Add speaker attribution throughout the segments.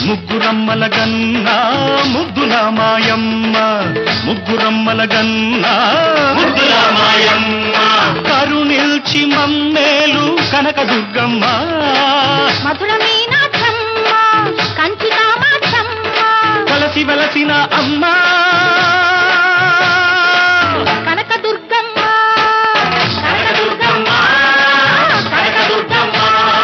Speaker 1: ముగ్గురమ్మల గన్నా ముద్దుల మాయమ్మ ముగ్గురమ్మల గన్నా ముద్దుల మాయమ్మ కరుణిల్చి మమ్మేలు కనక దుర్గమ్మ
Speaker 2: మధుర మీనాక్షమ్మ కంచి కామాక్షమ్మ
Speaker 1: కలసి వెలసిన అమ్మా
Speaker 2: కనక దుర్గమ్మ కనక దుర్గమ్మ కనక దుర్గమ్మ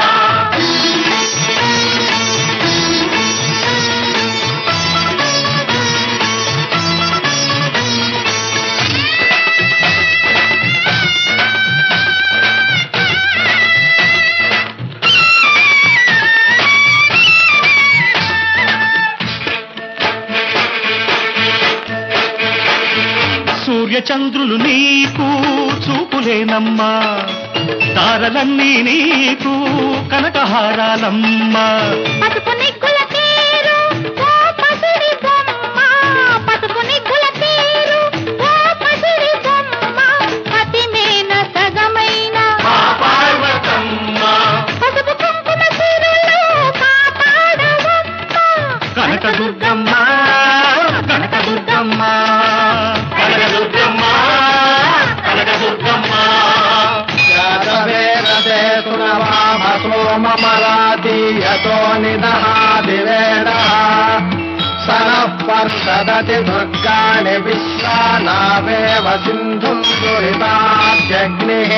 Speaker 1: సూర్యచంద్రులు నీకు చూపులేనమ్మా తారలన్నీ నీకు కనకహారాలమ్మా
Speaker 2: పసుపు నిగ్గుల తీరు ఓ పసిడి బొమ్మ పసుపు నిగ్గుల తీరు ఓ పసిడి బొమ్మ పతిమేన సగమైన పసుపు కుంకుమ తీరులో కాపాడవమ్మ
Speaker 1: కనకదుర్గమ్మ కనకదుర్గమ్మ కనకదుర్గమ్మ కనకదుర్గమ్మ
Speaker 3: యాదవేరదే సురవామసోమమరాతీయతో నిదహాదివేడः సనః పర్షదతి దుర్గాణి విశ్వానావేవ సింధుం దురితాభ్యగ్నిः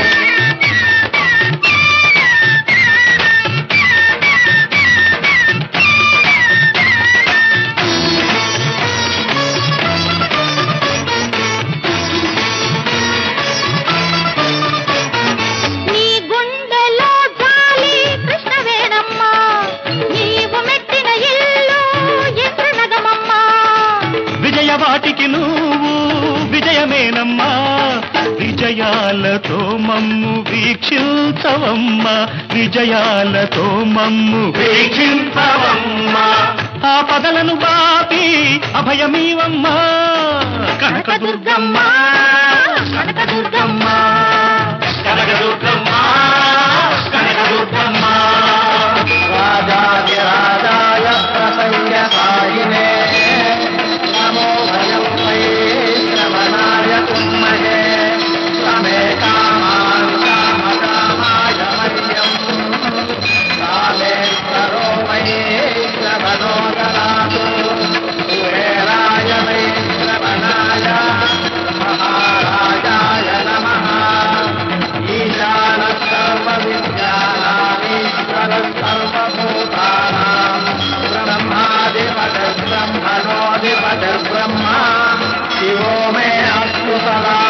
Speaker 2: నీ గుండెలో జాలి కృష్ణవేణమ్మ నీవు మెట్టిన ఇల్లు ఇంద్రనగమమ్మ
Speaker 1: విజయవాటికి నువ్వు విజయమేనమ్మా విజయాలతో మమ్ము వీక్షించవమ్మా విజయాలతో మమ్ము వీక్షించవమ్మా ఆ పదలను బాపి అభయమీవమ్మా కనకదుర్గమ్మ కనకదుర్గమ్మ కనకదుర్గమ్మ కనకదుర్గమ్మ
Speaker 3: రాజాదిరాజాయ ప్రసంగసాయినే నమో భయం వై శ్రవణాయ తుమ్మహే రమే కామాన్ కామకామాయ మహ్యం కామేశ్వరో వై శ్రవణో దదాతు కుబేరాయ వై శ్రవణాయ మహారాజాయ నమః ఈశాన సర్వవిద్యానామీశ్వర సర్వభూతానాం బ్రహ్మాధిపతి బ్రహ్మణోధిపతి బ్రహ్మ శివో మే అస్తు సదా